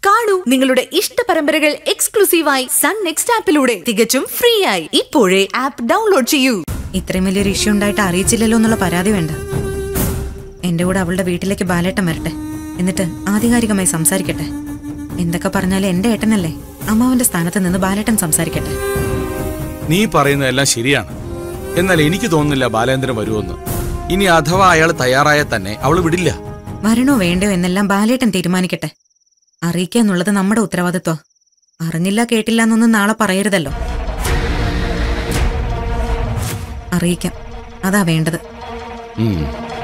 കാണൂ നിങ്ങളുടെ ഇഷ്ട പരമ്പരകൾ എക്സ്ക്ലൂസീവായി സൺ നെക്സ്റ്റ് ആപ്പിലൂടെ തികച്ചും ഫ്രീ ആയി ഇപ്പോഴേ ആപ്പ് ഡൗൺലോഡ് ചെയ്യൂ ഇത്രയും വലിയൊരു ഇഷ്യൂ ഉണ്ടായിട്ട് അറിയിച്ചില്ലല്ലോ എന്നുള്ള പരാതി വേണ്ട എന്റെ കൂടെ അവളുടെ വീട്ടിലേക്ക് ബാലേട്ടൻ വരട്ടെ എന്നിട്ട് ആധികാരികമായി സംസാരിക്കട്ടെ എന്തൊക്കെ പറഞ്ഞാലും എന്റെ ഏട്ടനല്ലേ അമ്മാവന്റെ സ്ഥാനത്ത് നിന്ന് ബാലേട്ടൻ സംസാരിക്കട്ടെ നീ പറയുന്നതെല്ലാം ശരിയാണ് എന്നാൽ എനിക്ക് തോന്നുന്നില്ല ബാലേന്ദ്രൻ വരുമെന്ന് ഇനി അഥവാ അയാൾ തയ്യാറായാൽ തന്നെ അവൾ വിടില്ല വരണോ വേണ്ടയോ എന്നെല്ലാം ബാലേട്ടൻ തീരുമാനിക്കട്ടെ അറിയിക്കുക എന്നുള്ളത് നമ്മുടെ ഉത്തരവാദിത്വം അറിഞ്ഞില്ല കേട്ടില്ല എന്നൊന്നും നാളെ പറയരുതല്ലോ അറിയിക്കാം അതാ വേണ്ടത് ഉം.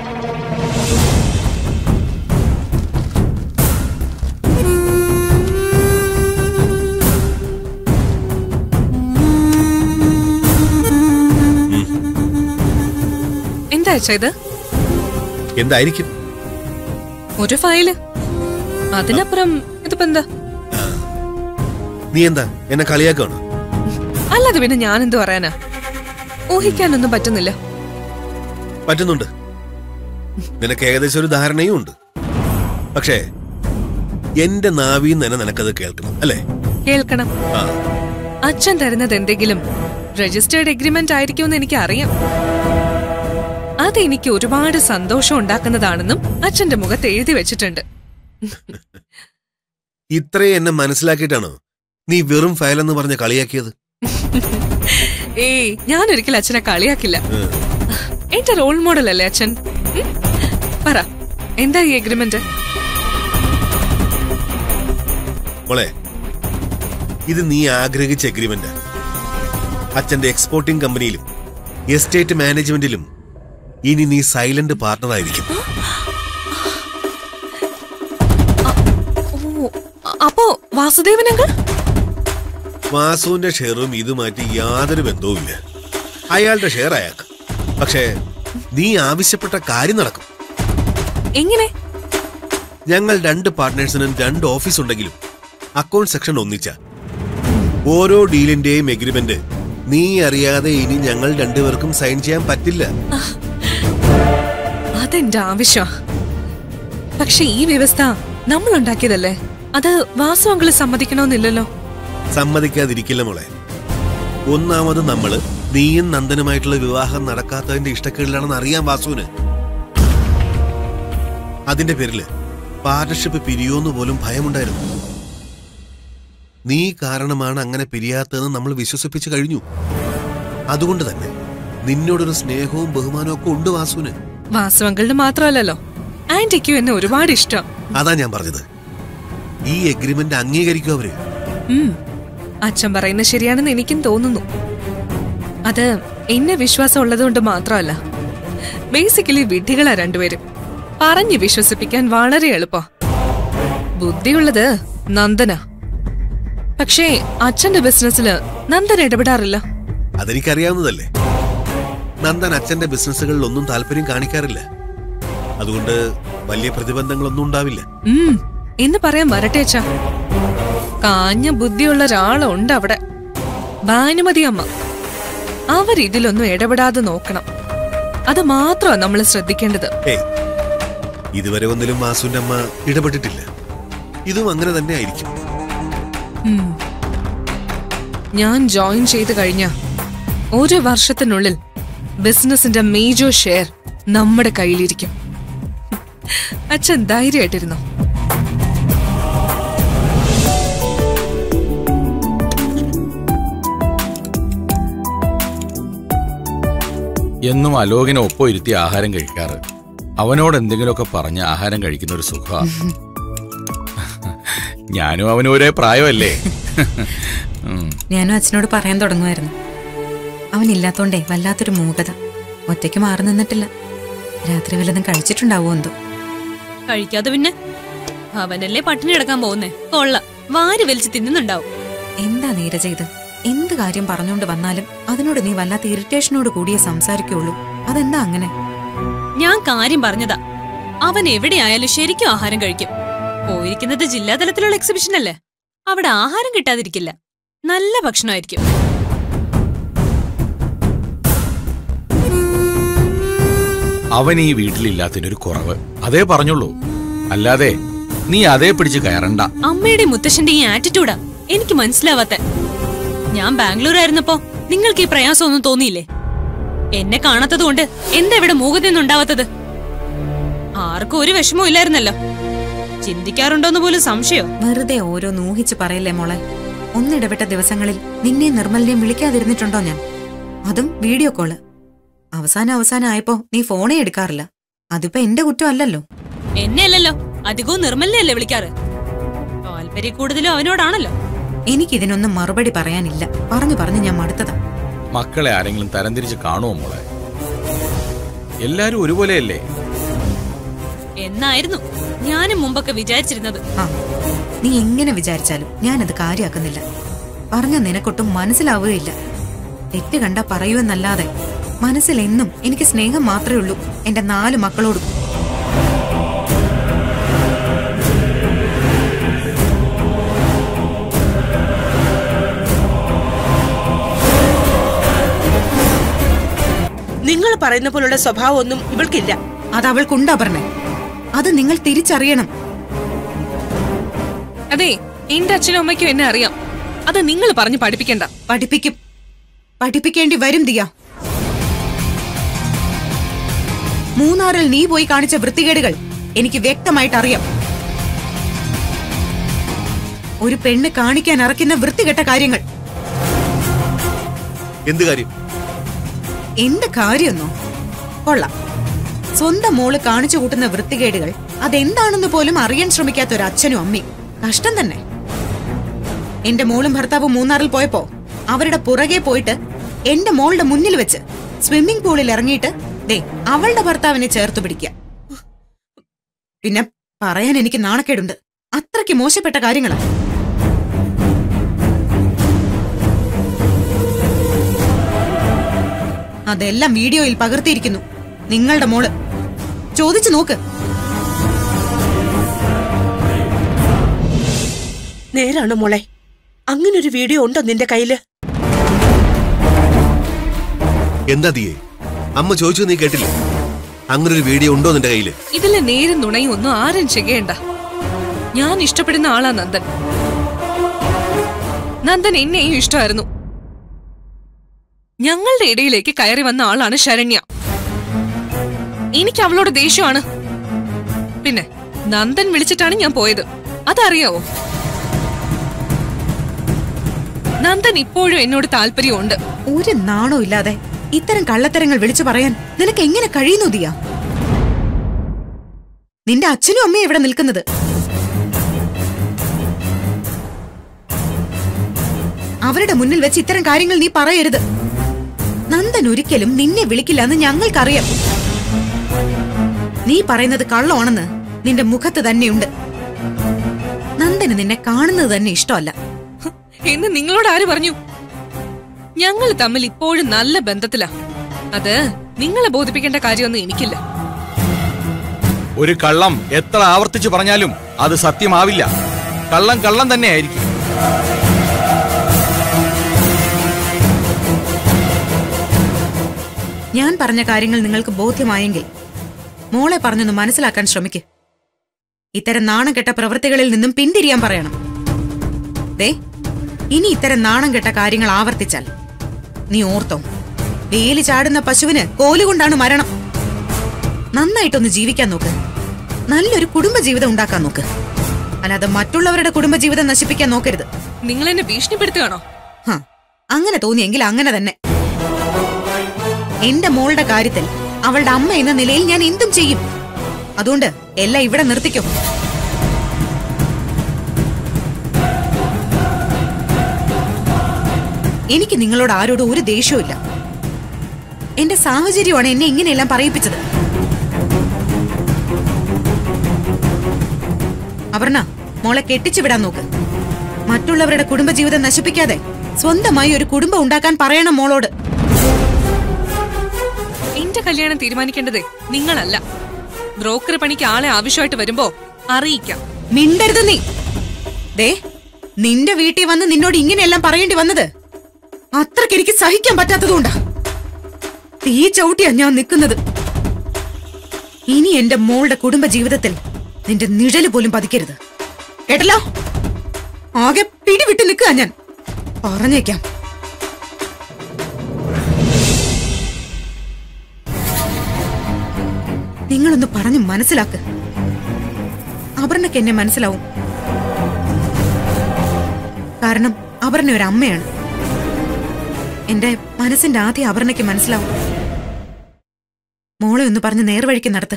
എന്താ അച്ഛാ ഇത് എന്തായിരിക്കും ഒരു ഫയല് അതിനപ്പുറം ഇതിപ്പോ എന്താ നീ എന്താ എന്നെ കളിയാക്കാണ് അല്ലാതെ പിന്നെ ഞാൻ എന്ത് പറയാനാ ഊഹിക്കാനൊന്നും പറ്റുന്നില്ല പറ്റുന്നുണ്ട് നിനക്ക് ഏകദേശം ഒരു ധാരണയും ഉണ്ട് പക്ഷേ എന്റെ നാവിന്ന് തന്നെ നിനക്കത് കേൾക്കണം അല്ലേ കേൾക്കണം ആ അച്ഛൻ തരുന്നത് എന്തെങ്കിലും രജിസ്റ്റേർഡ് എഗ്രിമെന്റ് ആയിരിക്കുമെന്ന് എനിക്ക് അറിയാം അത് എനിക്ക് ഒരുപാട് സന്തോഷം ഉണ്ടാക്കുന്നതാണെന്നും അച്ഛന്റെ മുഖത്ത് എഴുതി വെച്ചിട്ടുണ്ട് ഇത്രയും എന്നെ മനസ്സിലാക്കിയിട്ടാണോ നീ വെറും ഫയലെന്ന് പറഞ്ഞ് കളിയാക്കിയത് ഏയ് ഞാൻ ഒരിക്കലും അച്ഛനെ കളിയാക്കില്ല എന്റെ റോൾ മോഡൽ അല്ലേ അച്ഛൻ ഉം? പറ എന്താ ഈ എഗ്രിമെന്റ് മോളെ ഇത് നീ ആഗ്രഹിച്ച എഗ്രിമെന്റ് അച്ഛന്റെ എക്സ്പോർട്ടിംഗ് കമ്പനിയിലും എസ്റ്റേറ്റ് മാനേജ്മെന്റിലും ഇനി നീ സൈലന്റ് പാർട്ണർ ആയിരിക്കും ഓ അ- അപ്പോ വാസുദേവനങ്ങൾ വാസുവിന്റെ ഷെയറും ഇതുമാറ്റി യാതൊരു ബന്ധവുമില്ല അയാളുടെ ഷെയർ അയാൾക്ക് പക്ഷേ നീ ആവശ്യപ്പെട്ട കാര്യം നടക്കും എങ്ങനെ ഞങ്ങൾ രണ്ട് പാർട്ട്നേഴ്സിനും രണ്ട് ഓഫീസ് ഉണ്ടെങ്കിലും അക്കൗണ്ട് സെക്ഷൻ ഒന്നിച്ച ഓരോ ഡീലിന്റെയും എഗ്രിമെന്റ് നീ അറിയാതെ ഇനി ഞങ്ങൾ രണ്ടുപേർക്കും സൈൻ ചെയ്യാൻ പറ്റില്ല അതെന്റെ ആവശ്യം പക്ഷെ ഈ വ്യവസ്ഥ നമ്മൾ ഉണ്ടാക്കിയതല്ലേ അത് വാസു അങ്കിള് സമ്മതിക്കണമെന്നില്ലല്ലോ സമ്മതിക്കാതിരിക്കില്ല മോളെ ഒന്നാമത് നമ്മള് നീയും നന്ദനുമായിട്ടുള്ള വിവാഹം നടക്കാത്തതിന്റെ ഇഷ്ടക്കേടിലാണെന്ന് അറിയാൻ വാസുവിന് അതിന്റെ പേരില് പാർട്ണർഷിപ്പ് പിരിയോന്ന് പോലും ഭയമുണ്ടായിരുന്നു നീ കാരണമാണ് അങ്ങനെ പിരിയാത്തതെന്ന് നമ്മൾ വിശ്വസിപ്പിച്ചു കഴിഞ്ഞു അതുകൊണ്ട് തന്നെ നിന്നോടൊരു സ്നേഹവും ബഹുമാനവും ഒക്കെ ഉണ്ട് വാസുവിന് വാസു അങ്കിളിന് മാത്രമല്ലല്ലോ ആന്റിക്കും എന്നെ ഒരുപാട് ഇഷ്ടം അതാ ഞാൻ പറഞ്ഞത് ഈ എഗ്രിമെന്റ് അംഗീകരിക്കും അവര് ഉം. അച്ഛൻ പറയുന്നത് ശരിയാണെന്ന് എനിക്കും തോന്നുന്നു അത് എന്നെ വിശ്വാസം ഉള്ളതുകൊണ്ട് മാത്രമല്ല ബേസിക്കലി വിഡ്ഢികളാ രണ്ടുപേരും പറഞ്ഞു വിശ്വസിപ്പിക്കാൻ വളരെ എളുപ്പാ ബുദ്ധിയുള്ളത് നന്ദന പക്ഷേ അച്ഛന്റെ ബിസിനസ്സില് നന്ദൻ ഇടപെടാറില്ല അതെനിക്കറിയാവുന്നതല്ലേ നന്ദൻ അച്ഛന്റെ ബിസിനസ്സുകളിൽ ഒന്നും താല്പര്യം കാണിക്കാറില്ല അതുകൊണ്ട് വലിയ പ്രതിബന്ധങ്ങളൊന്നും ഉണ്ടാവില്ല ഉം എന്ന് പറയാൻ വരട്ടെ അച്ഛാ കാഞ്ഞ ബുദ്ധിയുള്ള ഒരാളുണ്ട് അവിടെ ഭാനുമതി അമ്മ അവരിതിലൊന്നും ഇടപെടാതെ നോക്കണം അത് മാത്രമാ നമ്മൾ ശ്രദ്ധിക്കേണ്ടത് ഏയ് ഇതുവരെ ഒന്നിലും വാസുവിന്റെ അമ്മ ഇടപെട്ടിട്ടില്ല ഇതും അങ്ങനെ തന്നെ ആയിരിക്കും ഉം. ഞാൻ ജോയിൻ ചെയ്ത് കഴിഞ്ഞ ഒരു വർഷത്തിനുള്ളിൽ ബിസിനസിന്റെ മേജർ ഷെയർ നമ്മുടെ കയ്യിലിരിക്കും അച്ഛൻ ധൈര്യമായിട്ടിരുന്നോ എന്നും അലോകിനെ ഒപ്പം ഇരുത്തി ആഹാരം കഴിക്കാറ് അവനോട് എന്തെങ്കിലുമൊക്കെ പറഞ്ഞ് ആഹാരം കഴിക്കുന്ന ഒരു സുഖ ഞാനും അവനും ഒരേ പ്രായമല്ലേ ഉം. ഞാനും അച്ഛനോട് പറയാൻ തുടങ്ങുമായിരുന്നു അവനില്ലാത്തോണ്ടേ വല്ലാത്തൊരു മൂകത ഒറ്റയ്ക്ക് മാറി നിന്നിട്ടില്ല രാത്രി വല്ലതും കഴിച്ചിട്ടുണ്ടാവോ എന്തോ കഴിക്കാതെ പിന്നെ അവനല്ലേ പട്ടിണി കിടക്കാൻ പോകുന്നേ കൊള്ള വാരി വലിച്ച് തിന്നുന്നുണ്ടാവും എന്താ നീരജ ഇത് എന്ത് കാര്യം പറഞ്ഞുകൊണ്ട് വന്നാലും അതിനോട് നീ വല്ലാത്ത ഇറിറ്റേഷനോട് കൂടിയേ സംസാരിക്കുള്ളൂ അതെന്താ അങ്ങനെ ഞാൻ കാര്യം പറഞ്ഞതാ അവൻ എവിടെയായാലും ശരിക്കും ആഹാരം കഴിക്കും പോയിരിക്കുന്നത് ജില്ലാതലത്തിലുള്ള എക്സിബിഷൻ അല്ലേ അവിടെ ആഹാരം കിട്ടാതിരിക്കില്ല നല്ല ഭക്ഷണമായിരിക്കും അവൻ ഈ വീട്ടിലില്ലാത്തതിനൊരു കുറവ് അതേ പറഞ്ഞുള്ളൂ അല്ലാതെ നീ അതേ പിടിച്ച് കയറണ്ട അമ്മയുടെ മുത്തശ്ശന്റെ ഈ ആറ്റിറ്റ്യൂഡാ എനിക്ക് മനസ്സിലാവാത്ത ഞാൻ ബാംഗ്ലൂർ ആയിരുന്നപ്പോ നിങ്ങൾക്ക് ഈ പ്രയാസമൊന്നും തോന്നിയില്ലേ എന്നെ കാണാത്തത് കൊണ്ട് എന്താ ഇവിടെ മൂകതയൊന്നും ഉണ്ടാവാത്തത് ആർക്കും ഒരു വിഷമവും ഇല്ലായിരുന്നല്ലോ ചിന്തിക്കാറുണ്ടോന്ന് പോലും സംശയോ വെറുതെ ഓരോന്ന് ഊഹിച്ച് പറയല്ലേ മോളെ ഒന്നിടവിട്ട ദിവസങ്ങളിൽ നിന്നെ നിർമ്മലിനെയും വിളിക്കാതിരുന്നിട്ടുണ്ടോ ഞാൻ അതും വീഡിയോ കോള് അവസാനം അവസാനം ആയപ്പോ നീ ഫോണേ എടുക്കാറില്ല അതിപ്പോ എന്റെ കുറ്റമല്ലല്ലോ എന്നെ അല്ലല്ലോ അധികവും നിർമ്മലിനെയല്ലേ വിളിക്കാറ് താല്പര്യ കൂടുതലും അവനോടാണല്ലോ എനിക്കിതിനൊന്നും മറുപടി പറയാനില്ല പറഞ്ഞു പറഞ്ഞു ഞാൻ മടുത്തതാ മക്കളെ ആരെങ്കിലും തരംതിരിച്ച് കാണുമോ മോളെ എല്ലാരും ഒരുപോലെയല്ലേ എന്നായിരുന്നു ഞാനും മുമ്പൊക്കെ വിചാരിച്ചിരുന്നത് ആ നീ എങ്ങനെ വിചാരിച്ചാലും ഞാനത് കാര്യാക്കുന്നില്ല പറഞ്ഞ നിനക്കൊട്ടും മനസ്സിലാവുകയില്ല തെറ്റ് കണ്ട പറയുമെന്നല്ലാതെ മനസ്സിൽ എന്നും എനിക്ക് സ്നേഹം മാത്രമേ ഉള്ളൂ എന്റെ നാല് മക്കളോടും നിങ്ങൾ പറയുന്ന പോലുള്ള സ്വഭാവമൊന്നും ഇവൾക്കില്ല അത് അവൾക്കുണ്ടാ പറഞ്ഞേ അത് നിങ്ങൾ തിരിച്ചറിയണം അതെ എന്റെ അച്ഛനും അമ്മയ്ക്കും എന്നെ അറിയാം അത് നിങ്ങൾ പറഞ്ഞു പഠിപ്പിക്കണ്ട പഠിപ്പിക്കും പഠിപ്പിക്കേണ്ടി വരും ദിയ മൂന്നാറിൽ നീ പോയി കാണിച്ച വൃത്തികേടുകൾ എനിക്ക് വ്യക്തമായിട്ട് അറിയാം ഒരു പെണ്ണ് കാണിക്കാൻ അറക്കുന്ന വൃത്തികെട്ട കാര്യങ്ങൾ എന്ത് കാര്യം എന്ത് കാര്യമെന്നോ കൊള്ളാം സ്വന്തം മോള് കാണിച്ചു കൂട്ടുന്ന വൃത്തികേടുകൾ അതെന്താണെന്ന് പോലും അറിയാൻ ശ്രമിക്കാത്ത ഒരു അച്ഛനും അമ്മയും കഷ്ടം തന്നെ എന്റെ മോളും ഭർത്താവും മൂന്നാറിൽ പോയപ്പോ അവരുടെ പുറകെ പോയിട്ട് എന്റെ മോളുടെ മുന്നിൽ വെച്ച് സ്വിമ്മിംഗ് പൂളിൽ ഇറങ്ങിയിട്ട് ദേ അവളുടെ ഭർത്താവിനെ ചേർത്ത് പിടിക്കുക പിന്നെ പറയാൻ എനിക്ക് നാണക്കേടുണ്ട് അത്രയ്ക്ക് മോശപ്പെട്ട കാര്യങ്ങളാ അതെല്ലാം വീഡിയോയിൽ പകർത്തിയിരിക്കുന്നു നിങ്ങളുടെ മോള് ചോദിച്ചു നോക്ക് നേരാണോ മോളെ അങ്ങനൊരു വീഡിയോ ഉണ്ടോ നിന്റെ കയ്യില് എന്താ തീയേ അമ്മ ചോദിച്ചു നീ കേട്ടില്ലേ അങ്ങനെ ഒരു വീഡിയോ ഉണ്ടോ നിന്റെ കയ്യില് ഇതിലെ നേരും നുണയും ഒന്നും ആരും ചെയ്യേണ്ട ഞാൻ ഇഷ്ടപ്പെടുന്ന ആളാ നന്ദൻ നന്ദൻ എന്നെയും ഇഷ്ടമായിരുന്നു ഞങ്ങളുടെ ഇടയിലേക്ക് കയറി വന്ന ആളാണ് ശരണ്യ എനിക്ക് അവളോട് ദേഷ്യമാണ് പിന്നെ നന്ദൻ വിളിച്ചിട്ടാണ് ഞാൻ പോയത് അതറിയാവോ നന്ദൻ ഇപ്പോഴും എന്നോട് താല്പര്യമുണ്ട് ഒരു നാണോ ഇല്ലാതെ ഇത്തരം കള്ളത്തരങ്ങൾ വിളിച്ചു പറയാൻ നിനക്ക് എങ്ങനെ കഴിയുന്നു ദിയ നിന്റെ അച്ഛനും അമ്മയും ഇവിടെ നിൽക്കുന്നത് അവരുടെ മുന്നിൽ വെച്ച് ഇത്തരം കാര്യങ്ങൾ നീ പറയരുത് നന്ദൻ ഒരിക്കലും നിന്നെ വിളിക്കില്ല എന്ന് ഞങ്ങൾക്കറിയാം നീ പറയുന്നത് കള്ളമാണെന്ന് നിന്റെ മുഖത്ത് തന്നെയുണ്ട് നന്ദന് നിന്നെ കാണുന്നത് തന്നെ ഇഷ്ടമല്ല ഹ്, എന്ന് നിങ്ങളോട് ആര് പറഞ്ഞു ഞങ്ങൾ തമ്മിൽ ഇപ്പോഴും നല്ല ബന്ധത്തിലാ അത് നിങ്ങളെ ബോധിപ്പിക്കേണ്ട കാര്യമൊന്നും എനിക്കില്ല ഒരു കള്ളം എത്ര ആവർത്തിച്ചു പറഞ്ഞാലും അത് സത്യമാവില്ല കള്ളം കള്ളം തന്നെയായിരിക്കും ഞാൻ പറഞ്ഞ കാര്യങ്ങൾ നിങ്ങൾക്ക് ബോധ്യമായെങ്കിൽ മോളെ പറഞ്ഞൊന്ന് മനസ്സിലാക്കാൻ ശ്രമിക്ക് ഇത്തരം നാണം കെട്ട പ്രവൃത്തികളിൽ നിന്നും പിന്തിരിയാൻ പറയണം ദേ ഇനി ഇത്തരം നാണം കെട്ട കാര്യങ്ങൾ ആവർത്തിച്ചാൽ നീ ഓർത്തോ വേലി ചാടുന്ന പശുവിന് കോലുകൊണ്ടാണ് മരണം നന്നായിട്ടൊന്ന് ജീവിക്കാൻ നോക്ക് നല്ലൊരു കുടുംബജീവിതം ഉണ്ടാക്കാൻ നോക്ക് അല്ലാതെ മറ്റുള്ളവരുടെ കുടുംബജീവിതം നശിപ്പിക്കാൻ നോക്കരുത് നിങ്ങൾ എന്നെ ഭീഷണിപ്പെടുത്തുകയാണോ ഹ, അങ്ങനെ തോന്നിയെങ്കിൽ അങ്ങനെ തന്നെ എന്റെ മോളുടെ കാര്യത്തിൽ അവളുടെ അമ്മ എന്ന നിലയിൽ ഞാൻ എന്തും ചെയ്യും അതുകൊണ്ട് എല്ലാം ഇവിടെ നിർത്തിക്കോ എനിക്ക് നിങ്ങളോട് ആരോടും ഒരു ദേഷ്യവും ഇല്ല എന്റെ സാഹചര്യമാണ് എന്നെ ഇങ്ങനെയെല്ലാം പറയിപ്പിച്ചത് അപർണ മോളെ കെട്ടിച്ചു വിടാൻ നോക്ക് മറ്റുള്ളവരുടെ കുടുംബജീവിതം നശിപ്പിക്കാതെ സ്വന്തമായി ഒരു കുടുംബം ഉണ്ടാക്കാൻ പറയണം മോളോട് എന്റെ കല്യാണം തീരുമാനിക്കേണ്ടതേ നിങ്ങളല്ല ബ്രോക്കർ പണിക്ക് ആളെ ആവശ്യമായിട്ട് വരുമ്പോ അറിയിക്കാം മിണ്ടരുത് നീ ദേ നിന്റെ വീട്ടിൽ വന്ന് നിന്നോട് ഇങ്ങനെയെല്ലാം പറയേണ്ടി വന്നത് അത്രയ്ക്ക് എനിക്ക് സഹിക്കാൻ പറ്റാത്തതുകൊണ്ടാ തീ ചവിട്ടിയാ ഞാൻ നിൽക്കുന്നത് ഇനി എന്റെ മോളുടെ കുടുംബ ജീവിതത്തിൽ നിന്റെ നിഴല് പോലും പതിക്കരുത് കേട്ടല്ലോ ആകെ പിടിവിട്ട് നിൽക്കുക ഞാൻ പറഞ്ഞേക്കാം നിങ്ങളൊന്ന് പറഞ്ഞ് മനസ്സിലാക്ക് അപർണയ്ക്ക് എന്നെ മനസ്സിലാവും കാരണം അപർണ ഒരു അമ്മയാണ് എന്റെ മനസ്സിന്റെ ആദ്യം അപർണയ്ക്ക് മനസ്സിലാവും മോളെ ഒന്ന് പറഞ്ഞ് നേർവഴിക്ക് നടത്ത്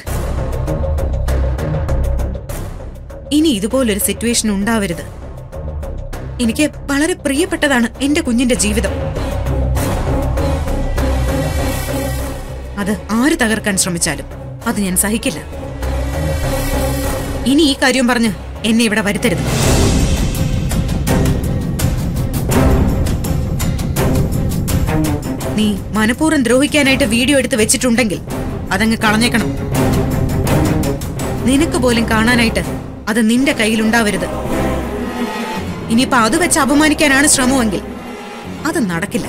ഇനി ഇതുപോലൊരു സിറ്റുവേഷൻ ഉണ്ടാവരുത് എനിക്ക് വളരെ പ്രിയപ്പെട്ടതാണ് എന്റെ കുഞ്ഞിന്റെ ജീവിതം അത് ആര് തകർക്കാൻ ശ്രമിച്ചാലും അത് ഞാൻ സഹിക്കില്ല ഇനി ഈ കാര്യം പറഞ്ഞ് എന്നെ ഇവിടെ വരുത്തരുത് നീ മനഃപൂർവ്വം ദ്രോഹിക്കാനായിട്ട് വീഡിയോ എടുത്ത് വെച്ചിട്ടുണ്ടെങ്കിൽ അതങ്ങ് കളഞ്ഞേക്കണം നിനക്ക് പോലും കാണാനായിട്ട് അത് നിന്റെ കയ്യിലുണ്ടാവരുത് ഇനിയിപ്പോ അത് വെച്ച് അപമാനിക്കാനാണ് ശ്രമമെങ്കിൽ അത് നടക്കില്ല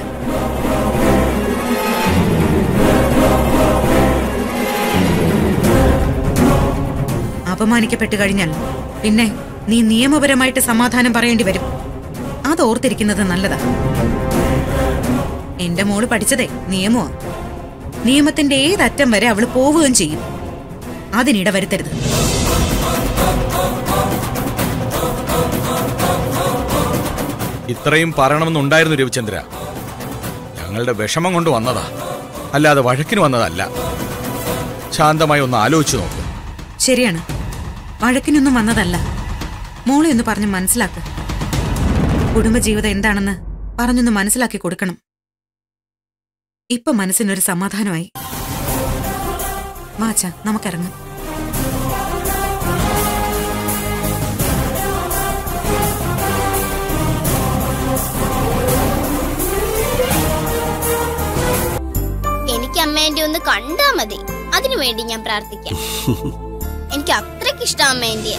അപമാനിക്കപ്പെട്ടു കഴിഞ്ഞാൽ പിന്നെ നീ നിയമപരമായിട്ട് സമാധാനം പറയേണ്ടി വരും അത് ഓർത്തിരിക്കുന്നത് നല്ലതാ എന്റെ മോള് പഠിച്ചതേ നിയമമാ നിയമത്തിന്റെ ഏതറ്റം വരെ അവള് പോവുകയും ചെയ്യും അതിനിട വരുത്തരുത് ഇത്രയും പറയണമെന്നുണ്ടായിരുന്നു രവിചന്ദ്ര ഞങ്ങളുടെ വിഷമം കൊണ്ട് വന്നതാ അല്ലാതെ വഴക്കിന് വന്നതല്ല ശാന്തമായി ഒന്ന് ആലോചിച്ചു നോക്ക് ശരിയാണ് വഴക്കിനൊന്നും വന്നതല്ല മോളെ ഒന്ന് പറഞ്ഞ് മനസ്സിലാക്ക് കുടുംബജീവിതം എന്താണെന്ന് പറഞ്ഞൊന്ന് മനസ്സിലാക്കി കൊടുക്കണം ഇപ്പൊ മനസ്സിനൊരു സമാധാനമായി വാച്ച നമുക്കിറങ്ങാം എനിക്ക് അമ്മേന്റെ ഒന്ന് കണ്ടാ മതി അതിനു വേണ്ടി ഞാൻ പ്രാർത്ഥിക്കാം എനിക്ക് അത്രയ്ക്ക് ഇഷ്ടം അമ്മേന്റെ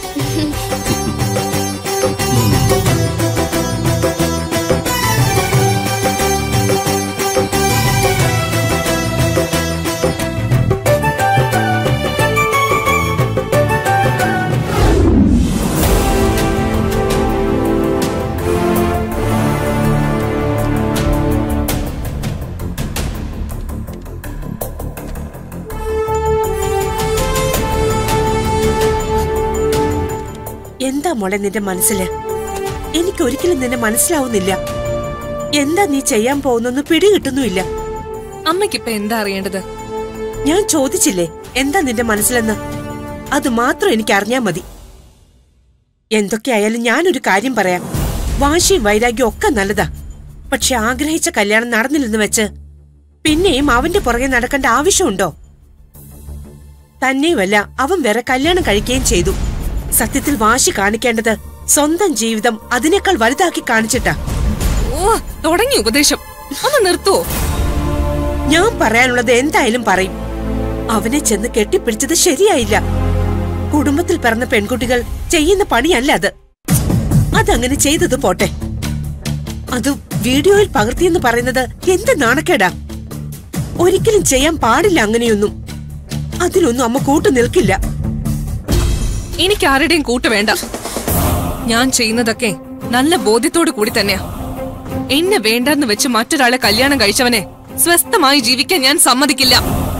എന്താ മോളെ നിന്റെ മനസ്സില് എനിക്ക് ഒരിക്കലും നിന്നെ മനസ്സിലാവുന്നില്ല എന്താ നീ ചെയ്യാൻ പോകുന്നെന്ന് പിടികിട്ടുന്നുമില്ല അമ്മയ്ക്കിപ്പൊ എന്താ അറിയേണ്ടത് ഞാൻ ചോദിച്ചില്ലേ എന്താ നിന്റെ മനസ്സിലെന്ന് അത് മാത്രം എനിക്ക് അറിഞ്ഞാ മതി എന്തൊക്കെയായാലും ഞാനൊരു കാര്യം പറയാം വാശിയും വൈരാഗ്യവും ഒക്കെ നല്ലതാ പക്ഷെ ആഗ്രഹിച്ച കല്യാണം നടന്നില്ലെന്ന് വെച്ച് പിന്നെയും അവന്റെ പുറകെ നടക്കേണ്ട ആവശ്യമുണ്ടോ തന്നെയുമല്ല അവൻ വേറെ കല്യാണം കഴിക്കുകയും ചെയ്തു സത്യത്തിൽ വാശി കാണിക്കേണ്ടത് സ്വന്തം ജീവിതം അതിനേക്കാൾ വലുതാക്കി കാണിച്ചിട്ടാ ഓ തുടങ്ങി ഉപദേശം ഒന്ന് നിർത്തുവോ ഞാൻ പറയാനുള്ളത് എന്തായാലും പറയും അവനെ ചെന്ന് കെട്ടിപ്പിടിച്ചത് ശരിയായില്ല കുടുംബത്തിൽ പിറന്ന പെൺകുട്ടികൾ ചെയ്യുന്ന പണിയല്ല അത് അതങ്ങനെ ചെയ്തത് പോട്ടെ അത് വീഡിയോയിൽ പകർത്തിയെന്ന് പറയുന്നത് എന്ത് നാണക്കേടാ ഒരിക്കലും ചെയ്യാൻ പാടില്ല അങ്ങനെയൊന്നും അതിലൊന്നും അമ്മ കൂട്ടു നിൽക്കില്ല എനിക്ക് ആരുടെയും കൂട്ട് വേണ്ട ഞാൻ ചെയ്യുന്നതൊക്കെ നല്ല ബോധ്യത്തോടു കൂടി തന്നെയാ എന്നെ വേണ്ടെന്ന് വെച്ച് മറ്റൊരാളെ കല്യാണം കഴിച്ചവനെ സ്വസ്ഥമായി ജീവിക്കാൻ ഞാൻ സമ്മതിക്കില്ല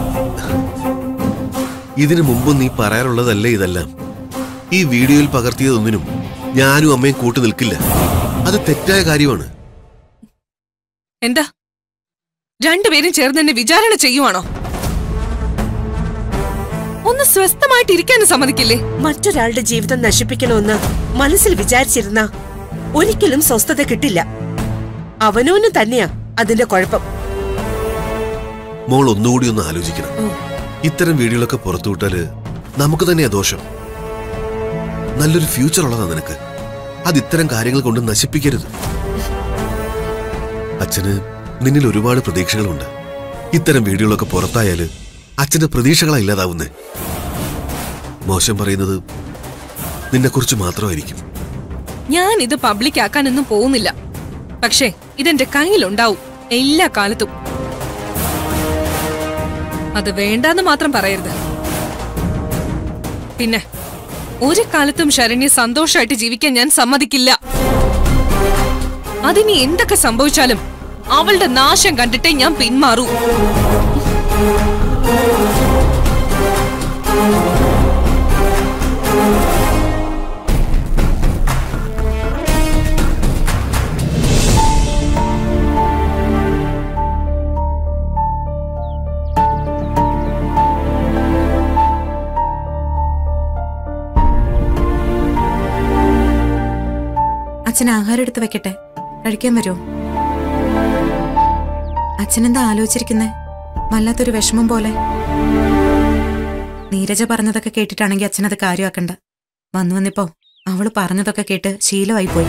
ഇതിനു മുമ്പ് നീ പറയാറുള്ളതല്ലേ ഇതെല്ലാം ഈ വീഡിയോയിൽ പകർത്തിയതൊന്നിനും ഞാനും അമ്മയും കൂട്ടു നിൽക്കില്ല അത് തെറ്റായ കാര്യമാണ് എന്താ രണ്ടുപേരും ചേർന്ന് എന്നെ വിചാരണ ചെയ്യുവാണോ ഒന്ന് സ്വസ്ഥമായിട്ട് ഇരിക്കാനും സമ്മതിക്കില്ലേ മറ്റൊരാളുടെ ജീവിതം നശിപ്പിക്കണമെന്ന് മനസ്സിൽ വിചാരിച്ചിരുന്ന ഒരിക്കലും സ്വസ്ഥത കിട്ടില്ല അവനോന് തന്നെയാ അതിന്റെ കുഴപ്പം മോൾ ഒന്നുകൂടി ഒന്ന് ആലോചിക്കണം ഇത്തരം വീഡിയോകളൊക്കെ പുറത്തുവിട്ടാല് നമുക്ക് തന്നെയാ ദോഷം നല്ലൊരു ഫ്യൂച്ചർ ഉള്ളതാ നിനക്ക് അത് ഇത്തരം കാര്യങ്ങൾ കൊണ്ട് നശിപ്പിക്കരുത് അച്ഛന് നിന്നിൽ ഒരുപാട് പ്രതീക്ഷകളുണ്ട് ഇത്തരം വീഡിയോകളൊക്കെ പുറത്തായാല് അച്ഛന്റെ പ്രതീക്ഷകളാ ഇല്ലാതാവുന്നേ മോശം പറയുന്നത് നിന്നെക്കുറിച്ച് മാത്രമായിരിക്കും ഞാൻ ഇത് പബ്ലിക് ആക്കാനൊന്നും പോകുന്നില്ല പക്ഷേ ഇതെന്റെ കയ്യിലുണ്ടാവും എല്ലാ കാലത്തും അത് വേണ്ടാന്ന് മാത്രം പറയരുത് പിന്നെ ഒരു കാലത്തും ശരണ്യ സന്തോഷമായിട്ട് ജീവിക്കാൻ ഞാൻ സമ്മതിക്കില്ല അതിനി എന്തൊക്കെ സംഭവിച്ചാലും അവളുടെ നാശം കണ്ടിട്ടേ ഞാൻ പിന്മാറൂ അച്ഛൻ ആഹാരം എടുത്ത് വെക്കട്ടെ കഴിക്കാൻ വരുമോ അച്ഛനെന്താ ആലോചിച്ചിരിക്കുന്നേ വല്ലാത്തൊരു വിഷമം പോലെ നീരജ പറഞ്ഞതൊക്കെ കേട്ടിട്ടാണെങ്കിൽ അച്ഛനത് കാര്യമാക്കണ്ട വന്നു വന്നിപ്പോ അവള് പറഞ്ഞതൊക്കെ കേട്ട് ശീലമായി പോയി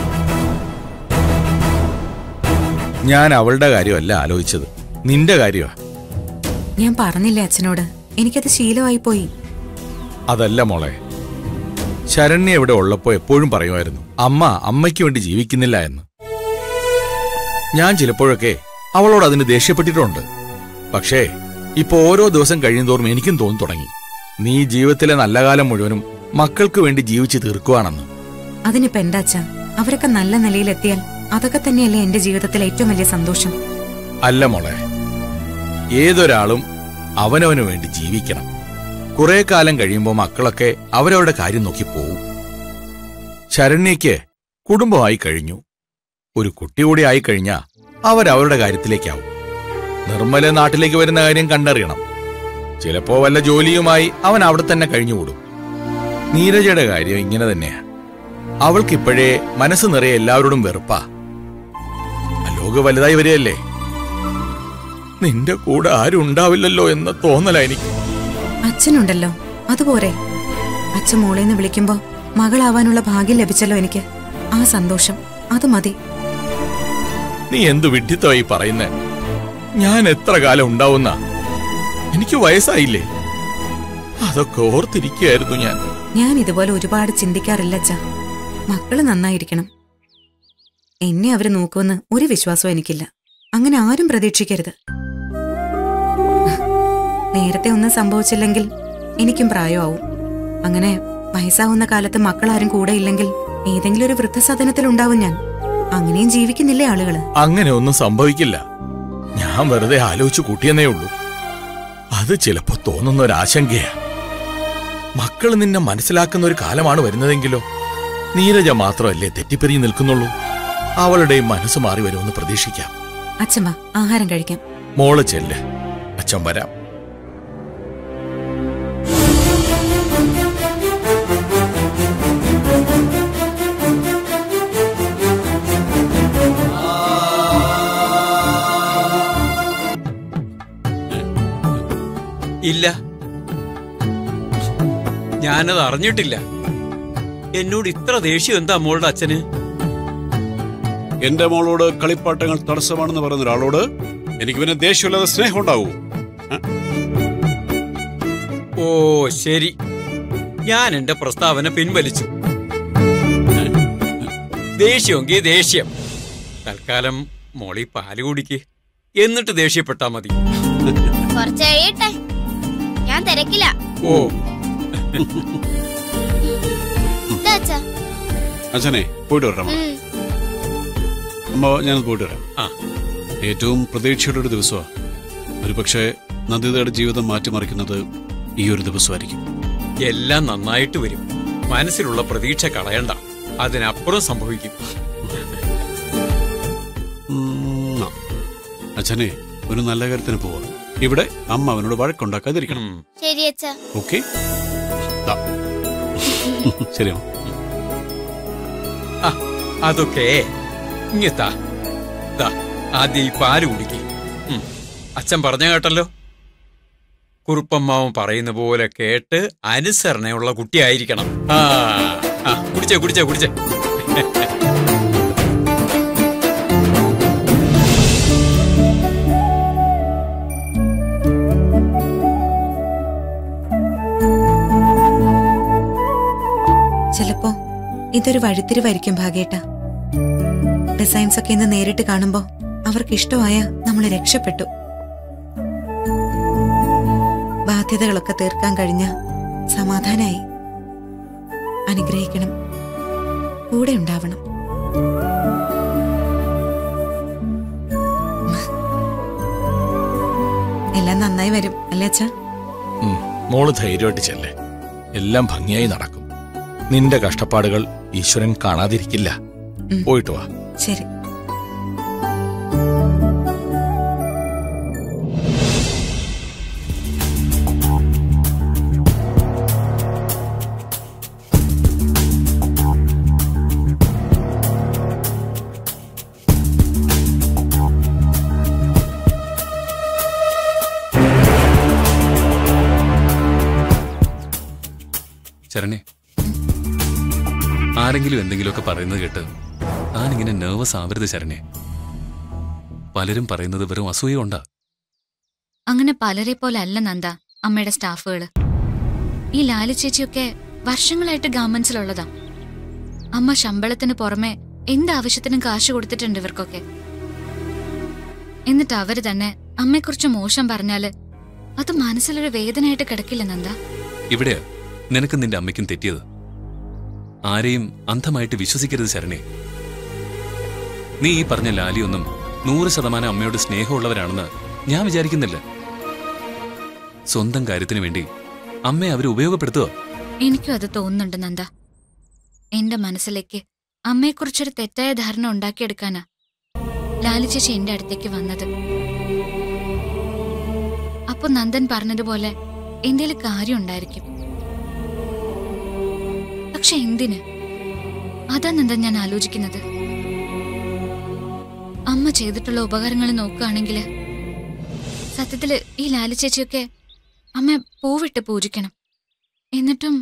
ഞാൻ അവളുടെ കാര്യമല്ല ആലോചിച്ചത് നിന്റെ കാര്യമാ ഞാൻ പറഞ്ഞില്ലേ അച്ഛനോട് എനിക്കത് ശീലമായി പോയി അതല്ല മോളെ ശരണ്യ ഇവിടെ ഉള്ളപ്പോ എപ്പോഴും പറയുമായിരുന്നു അമ്മ അമ്മയ്ക്ക് വേണ്ടി ജീവിക്കുന്നില്ല എന്ന് ഞാൻ ചിലപ്പോഴൊക്കെ അവളോട് അതിന് ദേഷ്യപ്പെട്ടിട്ടുണ്ട് പക്ഷേ ഇപ്പൊ ഓരോ ദിവസം കഴിയുന്തോറും എനിക്കും തോന്നി തുടങ്ങി നീ ജീവിതത്തിലെ നല്ല കാലം മുഴുവനും മക്കൾക്ക് വേണ്ടി ജീവിച്ചു തീർക്കുവാണെന്ന് അതിനിപ്പോ എന്താ അച്ഛാ അവരൊക്കെ നല്ല നിലയിലെത്തിയാൽ അതൊക്കെ തന്നെയല്ലേ എന്റെ ജീവിതത്തിലെ ഏറ്റവും വലിയ സന്തോഷം അല്ല മോളെ ഏതൊരാളും അവനവന് വേണ്ടി ജീവിക്കണം കുറെ കാലം കഴിയുമ്പോൾ മക്കളൊക്കെ അവരവരുടെ കാര്യം നോക്കി പോവും ശരണ്യയ്ക്ക് കുടുംബമായി കഴിഞ്ഞു ഒരു കുട്ടി കൂടി ആയി കഴിഞ്ഞാ അവരവരുടെ കാര്യത്തിലേക്കാവും നിർമ്മല നാട്ടിലേക്ക് വരുന്ന കാര്യം കണ്ടറിയണം ചിലപ്പോ വല്ല ജോലിയുമായി അവൻ അവിടെ തന്നെ കഴിഞ്ഞുകൂടും നീരജയുടെ കാര്യം ഇങ്ങനെ തന്നെയാ അവൾക്കിപ്പോഴേ മനസ്സ് നിറയെ എല്ലാവരോടും വെറുപ്പാ ലോക വലുതായി വരികയല്ലേ നിന്റെ കൂടെ ആരും ഉണ്ടാവില്ലല്ലോ എന്ന തോന്നല എനിക്ക് അച്ഛനുണ്ടല്ലോ അതുപോരെ അച്ഛൻ മോളേന്ന് വിളിക്കുമ്പോ മകളാവാനുള്ള ഭാഗ്യം ലഭിച്ചല്ലോ എനിക്ക് ആ സന്തോഷം അത് മതി നീ എന്തു വിഡ്ഢിത്തമായി പറയുന്നേ ഞാൻ എത്ര കാലം ഉണ്ടാവുന്ന എനിക്ക് വയസ്സായില്ലേ അതൊക്കെ ഓർത്തിരിക്കുകയായിരുന്നു ഞാൻ ഞാൻ ഇതുപോലെ ഒരുപാട് ചിന്തിക്കാറില്ല അച്ഛാ മക്കള് നന്നായിരിക്കണം എന്നെ അവര് നോക്കുമെന്ന് ഒരു വിശ്വാസവും എനിക്കില്ല അങ്ങനെ ആരും പ്രതീക്ഷിക്കരുത് നേരത്തെ ഒന്നും സംഭവിച്ചില്ലെങ്കിൽ എനിക്കും പ്രായമാവും അങ്ങനെ വയസ്സാവുന്ന കാലത്ത് മക്കളാരും കൂടെ ഇല്ലെങ്കിൽ ഏതെങ്കിലും ഒരു വൃദ്ധസദനത്തിൽ ഉണ്ടാവും ഞാൻ അങ്ങനെയും ജീവിക്കുന്നില്ലേ ആളുകള് അങ്ങനെ ഒന്നും സംഭവിക്കില്ല ഞാൻ വെറുതെ ആലോചിച്ചു കൂട്ടിയെന്നേ ഉള്ളൂ അത് ചിലപ്പോ തോന്നുന്ന ഒരു ആശങ്കയാ മക്കൾ നിന്നെ മനസ്സിലാക്കുന്ന ഒരു കാലമാണ് വരുന്നതെങ്കിലോ നീരജ മാത്രമല്ലേ തെറ്റിപ്പെരിഞ്ഞു നിൽക്കുന്നുള്ളൂ അവളുടെയും മനസ്സ് മാറി വരുമെന്ന് പ്രതീക്ഷിക്കാം അച്ഛമ്മ ആഹാരം കഴിക്കാം മോള് ചെല്ല് അച്ഛൻ വരാം ഇല്ല ഞാനത് അറിഞ്ഞിട്ടില്ല എന്നോട് ഇത്ര ദേഷ്യം എന്താ മോളുടെ അച്ഛന് എന്റെ മോളോട് കളിപ്പാട്ടങ്ങൾ തടസ്സമാണെന്ന് പറയുന്ന ഒരാളോട് എനിക്ക് പിന്നെ ദേഷ്യമില്ലാതെ സ്നേഹം ഉണ്ടാവൂ ഓ ശരി ഞാൻ എന്റെ പ്രസ്താവന പിൻവലിച്ചു ദേഷ്യമെങ്കിൽ ദേഷ്യം തൽക്കാലം മോളി പാല് കുടിക്ക് എന്നിട്ട് ദേഷ്യപ്പെട്ടാ മതി കുറച്ച് കഴിയട്ടെ ഞാൻ തിരക്കില്ല ഓ ഇതാ അച്ഛാ. അച്ഛനെ പോയിട്ട് വരാം ഉം. അമ്മ ഞാൻ പോയിട്ട് വരാം ആ ഏറ്റവും പ്രതീക്ഷയുടെ ഒരു ദിവസമാണ് ഒരുപക്ഷെ നന്ദിതയുടെ ജീവിതം മാറ്റിമറിക്കുന്നത് ഈ ഒരു ദിവസമായിരിക്കും എല്ലാം നന്നായിട്ട് വരും മനസ്സിലുള്ള പ്രതീക്ഷ കളയണ്ട അതിനപ്പുറം സംഭവിക്കും ഉം, ആ. അച്ഛനെ ഒരു നല്ല കാര്യത്തിന് പോവാം ഇവിടെ അമ്മ അവനോട് വഴക്കുണ്ടാക്കാതിരിക്കണം ഉം. ശരി അച്ഛാ ഓക്കെ ശരി അമ്മ ആ, അതൊക്കെ ഇങ്ങത്താ ദാ ആദ്യം ഈ പാല് കുടിക്കേ അച്ഛൻ പറഞ്ഞ കേട്ടല്ലോ കുറുപ്പമ്മാവൻ പറയുന്ന പോലെ കേട്ട് അനുസരണയുള്ള കുട്ടിയായിരിക്കണം ആ ആ കുടിച്ചേ കുടിച്ചേ കുടിച്ചേ ചിലപ്പോ ഇതൊരു വഴിത്തിരിവായിരിക്കും ഭാഗേട്ട ഡിസൈൻസ് ഒക്കെ ഇന്ന് നേരിട്ട് കാണുമ്പോ അവർക്ക് ഇഷ്ടമായ നമ്മൾ രക്ഷപ്പെട്ടു ബാധ്യതകളൊക്കെ തീർക്കാൻ കഴിഞ്ഞ സമാധാനായി അനുഗ്രഹിക്കണം കൂടെ ഉണ്ടാവണം എല്ലാം നന്നായി വരും അല്ലേ അച്ഛാ ഉം, മോള് ധൈര്യമായിട്ട് ചെല്ലേ എല്ലാം ഭംഗിയായി നടക്കും നിന്റെ കഷ്ടപ്പാടുകൾ ഈശ്വരൻ കാണാതിരിക്കില്ല ഉം. പോയിട്ട് വാ ശരി ശരണേ ആരെങ്കിലും എന്തെങ്കിലുമൊക്കെ പറയുന്നത് കേട്ട് താനിങ്ങനെ നെർവസ് ആവരുത് ശരണേ പലരും പറയുന്നത് വെറും അസൂയ കൊണ്ടാ അങ്ങനെ പലരെ പോലെ അല്ല നന്ദ അമ്മയുടെ സ്റ്റാഫുകള് ഈ ലാലി ചേച്ചിയൊക്കെ വർഷങ്ങളായിട്ട് ഗവൺമെന്റ്സിലുള്ളതാ അമ്മ ശമ്പളത്തിന് പുറമെ എന്താവശ്യത്തിനും കാശ് കൊടുത്തിട്ടുണ്ട് ഇവർക്കൊക്കെ എന്നിട്ട് അവര് തന്നെ അമ്മയെക്കുറിച്ച് മോശം പറഞ്ഞാല് അത് മനസ്സിലൊരു വേദനയായിട്ട് കിടക്കില്ല നന്ദ ഇവിടെയാ നിനക്കും നിന്റെ അമ്മയ്ക്കും തെറ്റിയത് ആരെയും അന്ധമായിട്ട് വിശ്വസിക്കരുത് ശരണേ നീ ഈ പറഞ്ഞ ലാലിയൊന്നും നൂറ് ശതമാനം അമ്മയോട് സ്നേഹമുള്ളവരാണെന്ന് ഞാൻ വിചാരിക്കുന്നില്ല സ്വന്തം കാര്യത്തിന് വേണ്ടി അമ്മയെ അവർ ഉപയോഗപ്പെടുത്തുക എനിക്കും അത് തോന്നുന്നുണ്ട് നന്ദ എന്റെ മനസ്സിലേക്ക് അമ്മയെക്കുറിച്ചൊരു തെറ്റായ ധാരണ ഉണ്ടാക്കിയെടുക്കാനാ ലാലി ചേച്ചി എന്റെ അടുത്തേക്ക് വന്നത് അപ്പൊ നന്ദൻ പറഞ്ഞതുപോലെ എന്തേലും കാര്യം ഉണ്ടായിരിക്കും പക്ഷെ എന്തിന് അതാ നന്ദൻ ഞാൻ ആലോചിക്കുന്നത് അമ്മ ചെയ്തിട്ടുള്ള ഉപകാരങ്ങൾ നോക്കുകയാണെങ്കിൽ സത്യത്തില് ഈ ലാലി ചേച്ചിയൊക്കെ അമ്മ പൂവിട്ട് പൂജിക്കണം എന്നിട്ടും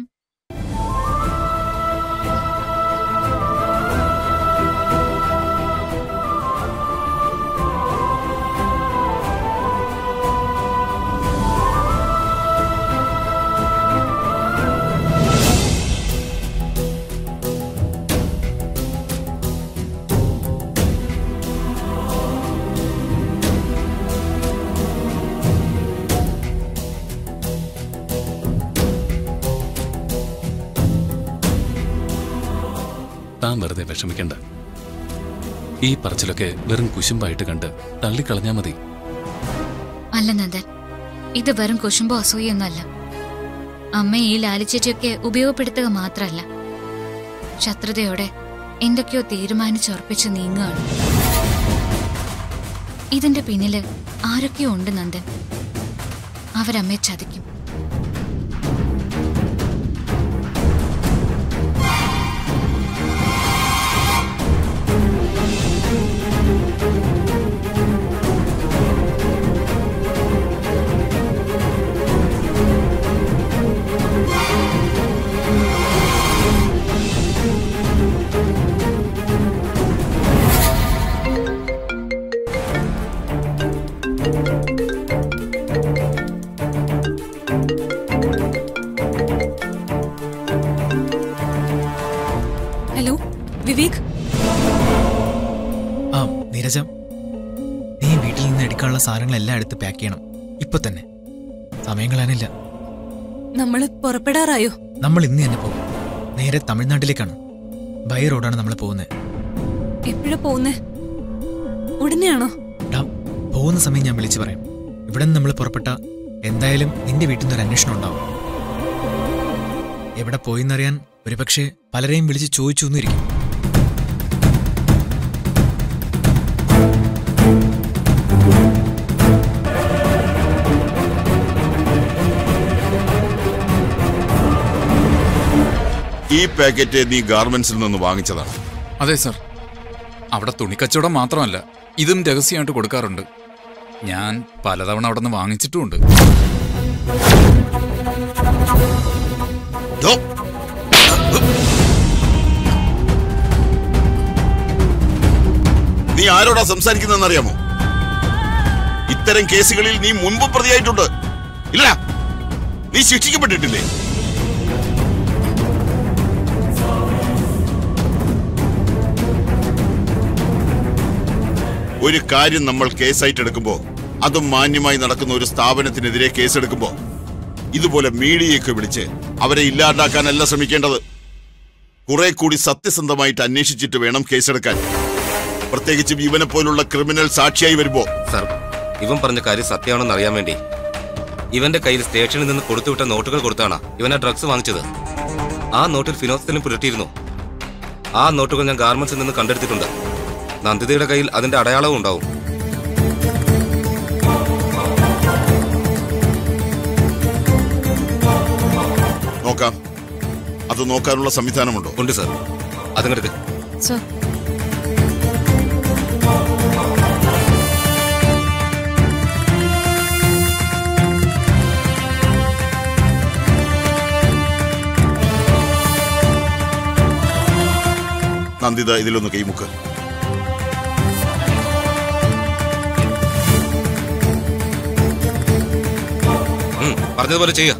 താൻ വെറുതെ വിഷമിക്കണ്ട ഈ പറച്ചിലൊക്കെ വെറും കുശുമ്പായിട്ട് കണ്ട് തള്ളിക്കളഞ്ഞാ മതി അല്ല നന്ദൻ ഇത് വെറും കുശുമ്പോ അസൂയൊന്നുമല്ല അമ്മ ഈ ലാലിച്ചേച്ചിയൊക്കെ ഉപയോഗപ്പെടുത്തുക മാത്രമല്ല ശത്രുതയോടെ എന്തൊക്കെയോ തീരുമാനിച്ചുറപ്പിച്ച് നീങ്ങുകയാണ് ഇതിന്റെ പിന്നില് ആരൊക്കെയോ ഉണ്ട് നന്ദൻ അവരമ്മയെ ചതിക്കും ഹലോ വിവേക് ആ നീരജ നീ വീട്ടിൽ നിന്ന് എടുക്കാനുള്ള സാധനങ്ങളെല്ലാം എടുത്ത് പാക്ക് ചെയ്യണം ഇപ്പൊ തന്നെ സമയം കളയാനില്ല നമ്മള് പുറപ്പെടാറായോ നമ്മൾ ഇന്ന് തന്നെ പോകും നേരെ തമിഴ്നാട്ടിലേക്കാണ് ബൈ റോഡാണ് നമ്മൾ പോകുന്നത് എപ്പോഴാ പോകുന്നേ ഉടനെയാണോ ഡാ പോകുന്ന സമയം ഞാൻ വിളിച്ചു പറയാം ഇവിടെ നിന്ന് നമ്മൾ പുറപ്പെട്ട എന്തായാലും നിന്റെ വീട്ടിൽ നിന്ന് ഒരു അന്വേഷണം ഉണ്ടാവും എവിടെ പോയിന്നറിയാൻ ഒരുപക്ഷെ പലരെയും വിളിച്ച് ചോദിച്ചു എന്നിരിക്കും ഈ പാക്കറ്റ് നീ ഗാർമെന്റ്സിൽ നിന്ന് വാങ്ങിച്ചതാണ് അതെ സർ അവിടെ തുണിക്കച്ചവടം മാത്രമല്ല ഇതും രഹസ്യമായിട്ട് കൊടുക്കാറുണ്ട് ഞാൻ പലതവണ അവിടെ നിന്ന് വാങ്ങിച്ചിട്ടുമുണ്ട് ദോ. നീ ആരോടാ സംസാരിക്കുന്നതെന്ന് അറിയാമോ ഇത്തരം കേസുകളിൽ നീ മുൻപ് പ്രതിയായിട്ടുണ്ട് ഇല്ല നീ ശിക്ഷിക്കപ്പെട്ടിട്ടില്ലേ ഒരു കാര്യം നമ്മൾ കേസായിട്ട് എടുക്കുമ്പോ അതും മാന്യമായി നടക്കുന്ന ഒരു സ്ഥാപനത്തിനെതിരെ കേസെടുക്കുമ്പോ ഇതുപോലെ മീഡിയയൊക്കെ വിളിച്ച് അവരെ ഇല്ലാണ്ടാക്കാനല്ല ശ്രമിക്കേണ്ടത് കുറെ കൂടി സത്യസന്ധമായിട്ട് അന്വേഷിച്ചിട്ട് വേണം കേസെടുക്കാൻ പ്രത്യേകിച്ചും ഇവനെ പോലുള്ള ക്രിമിനൽ സാക്ഷിയായി വരുമ്പോ സർ ഇവൻ പറഞ്ഞ കാര്യം സത്യമാണെന്ന് അറിയാൻ വേണ്ടി ഇവന്റെ കയ്യിൽ സ്റ്റേഷനിൽ നിന്ന് കൊടുത്തുവിട്ട നോട്ടുകൾ കൊടുത്താണ് ഇവൻ ആ ഡ്രഗ്സ് വാങ്ങിച്ചത് ആ നോട്ടിൽ ഫിനോക്സിനും പുരട്ടിയിരുന്നു ആ നോട്ടുകൾ ഞാൻ ഗാർമെന്റ്സിൽ നിന്ന് കണ്ടെടുത്തിട്ടുണ്ട് നന്ദിതയുടെ കയ്യിൽ അതിന്റെ അടയാളവും ഉണ്ടാവും നോക്കാം അത് നോക്കാനുള്ള സംവിധാനമുണ്ടോ ഉണ്ട് സർ അതങ്ങെടുക്ക് സർ നന്ദിത ഇതിലൊന്ന് കൈമുക്ക് ഉം, പറഞ്ഞതുപോലെ ചെയ്യുക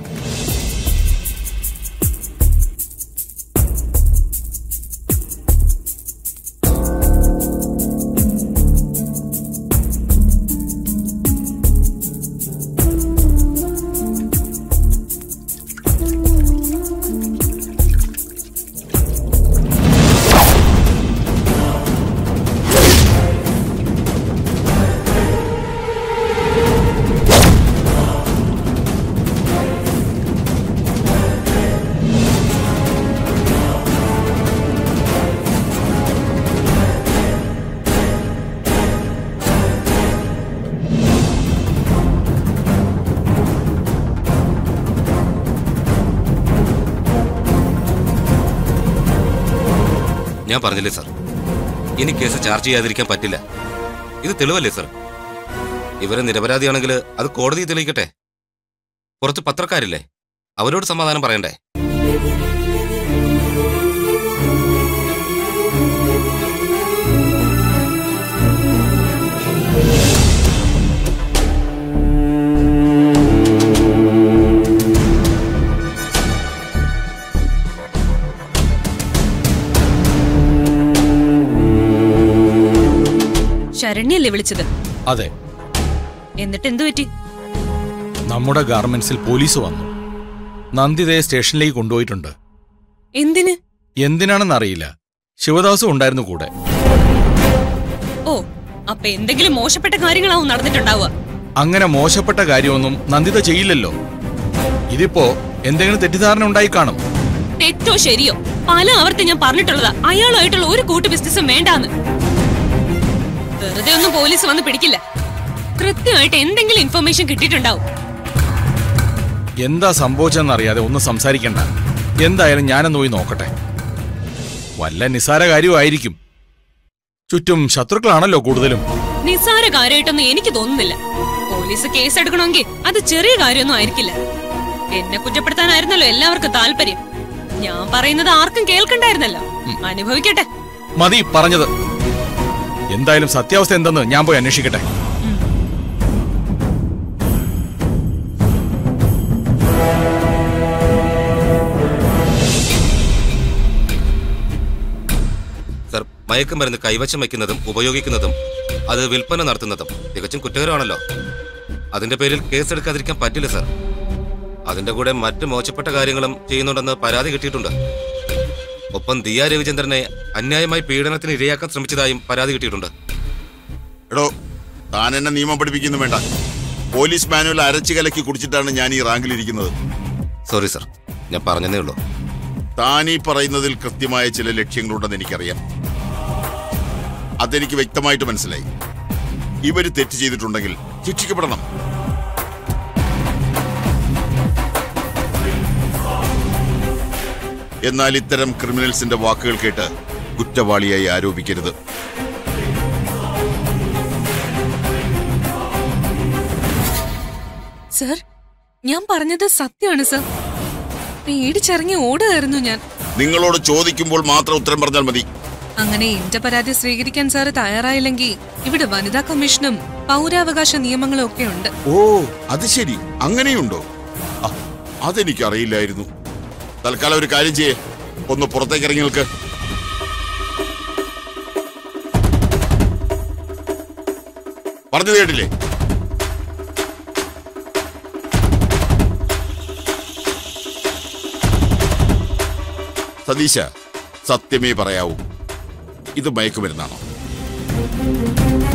ഞാൻ പറഞ്ഞില്ലേ സർ ഇനി കേസ് ചാർജ് ചെയ്യാതിരിക്കാൻ പറ്റില്ല ഇത് തെളിവല്ലേ സർ ഇവരെ നിരപരാധിയാണെങ്കിൽ അത് കോടതി തെളിയിക്കട്ടെ കുറച്ച് പത്രക്കാരില്ലേ അവരോട് സമാധാനം പറയണ്ടേ ശരണ്യല്ലേ വിളിച്ചത് അതെ എന്നിട്ട് എന്തു പറ്റി നമ്മുടെ ഗാർമെന്റ്സിൽ പോലീസ് വന്നു നന്ദിതയെ സ്റ്റേഷനിലേക്ക് കൊണ്ടുപോയിട്ടുണ്ട് എന്തിന് എന്തിനാണെന്നറിയില്ല ശിവദാസും ഉണ്ടായിരുന്നു കൂടെ ഓ അപ്പൊ എന്തെങ്കിലും മോശപ്പെട്ട കാര്യങ്ങളാവും നടന്നിട്ടുണ്ടാവുക അങ്ങനെ മോശപ്പെട്ട കാര്യമൊന്നും നന്ദിത ചെയ്യില്ലല്ലോ ഇതിപ്പോ എന്തെങ്കിലും തെറ്റിദ്ധാരണ ഉണ്ടായി കാണും തെറ്റോ ശരിയോ പല ആവർത്തി ഞാൻ പറഞ്ഞിട്ടുള്ളതാ അയാളുമായിട്ടുള്ള ഒരു കൂട്ടു ബിസിനസ്സും വേണ്ടാന്ന് വെറുതെ ഒന്നും പോലീസ് വന്ന് പിടിക്കില്ല കൃത്യമായിട്ട് എന്തെങ്കിലും ഇൻഫർമേഷൻ കിട്ടിയിട്ടുണ്ടാവും എന്താ സംഭവിച്ചെന്നറിയാതെ ഒന്നും സംസാരിക്കണ്ട എന്തായാലും ഞാനൊന്ന് പോയി നോക്കട്ടെ വല്ല നിസാര കാര്യമായിരിക്കും ചുറ്റും ശത്രുക്കളാണല്ലോ കൂടുതലും നിസ്സാര കാര്യമായിട്ടൊന്നും എനിക്ക് തോന്നുന്നില്ല പോലീസ് കേസ് എടുക്കണമെങ്കിൽ അത് ചെറിയ കാര്യമൊന്നും ആയിരിക്കില്ല എന്നെ കുറ്റപ്പെടുത്താനായിരുന്നല്ലോ എല്ലാവർക്കും താല്പര്യം ഞാൻ പറയുന്നത് ആർക്കും കേൾക്കണ്ടായിരുന്നല്ലോ അനുഭവിക്കട്ടെ മതി പറഞ്ഞത് എന്തായാലും സത്യാവസ്ഥ എന്തെന്ന് ഞാൻ പോയി അന്വേഷിക്കട്ടെ സർ മയക്കുമരുന്ന് കൈവശം വയ്ക്കുന്നതും ഉപയോഗിക്കുന്നതും അത് വിൽപ്പന നടത്തുന്നതും തികച്ചും കുറ്റകരമാണല്ലോ അതിന്റെ പേരിൽ കേസെടുക്കാതിരിക്കാൻ പറ്റില്ല സർ അതിന്റെ കൂടെ മറ്റ് മോശപ്പെട്ട കാര്യങ്ങളും ചെയ്യുന്നുണ്ടെന്ന് പരാതി കിട്ടിയിട്ടുണ്ട് ഒപ്പം ദിയ രവിചന്ദ്രനെ അന്യായമായി പീഡനത്തിന് ഇരയാക്കാൻ ശ്രമിച്ചതായും പരാതി കിട്ടിയിട്ടുണ്ട് എടോ താൻ എന്നെ നിയമം പഠിപ്പിക്കുന്നു വേണ്ട പോലീസ് മാനുവൽ അരച്ചു കലക്കി കുടിച്ചിട്ടാണ് ഞാൻ ഈ റാങ്കിലിരിക്കുന്നത് സോറി സർ ഞാൻ പറഞ്ഞതേ ഉള്ളൂ താൻ ഈ പറയുന്നതിൽ കൃത്യമായ ചില ലക്ഷ്യങ്ങളുണ്ടെന്ന് എനിക്കറിയാം അതെനിക്ക് വ്യക്തമായിട്ട് മനസ്സിലായി ഇവര് തെറ്റ് ചെയ്തിട്ടുണ്ടെങ്കിൽ ശിക്ഷിക്കപ്പെടണം എന്നാൽ ഇത്തരം ക്രിമിനൽസിന്റെ വാക്കുകൾ കേട്ട് കുറ്റവാളിയായി ആരോപിക്കരുത് സർ ഞാൻ പറഞ്ഞത് സത്യമാണ് സർ പേടിച്ചിറങ്ങി ഓടുകയായിരുന്നു ഞാൻ നിങ്ങളോട് ചോദിക്കുമ്പോൾ മാത്രം ഉത്തരം പറഞ്ഞാൽ മതി അങ്ങനെ എന്റെ പരാതി സ്വീകരിക്കാൻ സാറ് തയ്യാറായില്ലെങ്കിൽ ഇവിടെ വനിതാ കമ്മീഷനും പൗരാവകാശ നിയമങ്ങളും ഒക്കെ ഉണ്ട് ഓ അത് ശരി അങ്ങനെയുണ്ടോ ആ, അതെനിക്കറിയില്ലായിരുന്നു തൽക്കാലം ഒരു കാര്യം ചെയ്യേ ഒന്ന് പുറത്തേക്ക് ഇറങ്ങി നിൽക്ക് പറഞ്ഞത് കേട്ടില്ലേ സതീശ സത്യമേ പറയാവൂ ഇത് മയക്കുമരുന്നാണോ